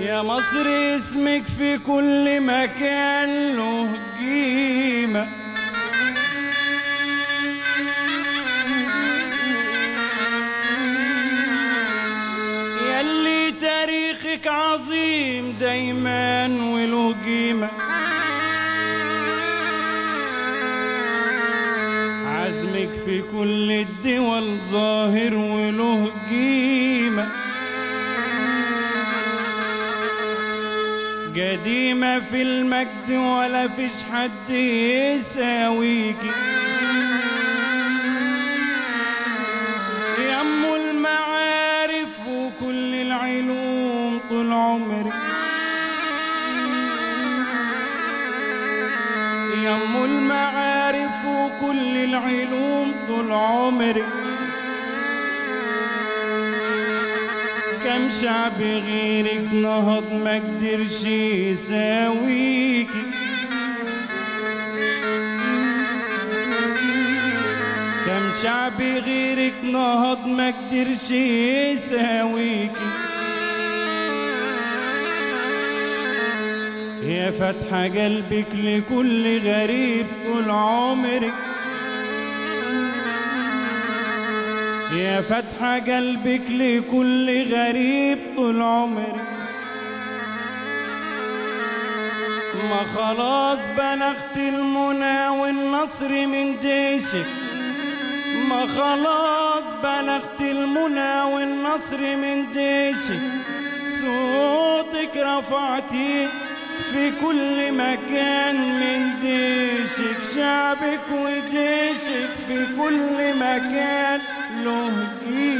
يا مصر اسمك في كل مكان له قيمة يلي تاريخك عظيم دايما وله قيمة عزمك في كل الدول ظاهر وله قيمه قديمة في المجد ولا فيش حد يساويكي يا ام المعارف وكل العلوم طول عمري يا ام المعارف وكل العلوم طول عمري كم شعب غيرك نهض ما قدرش يساويكي كم شعب غيرك نهض ما قدرش يساويكي يا فتحة قلبك لكل غريب طول عمرك يا فتحة قلبك لكل غريب طول عمري ما خلاص بلغت المنى والنصر من جيشك ما خلاص بلغت المنى والنصر من جيشك صوتك رفعتي في كل مكان من جيشك شعبك وجيشك في كل مكان له قيمة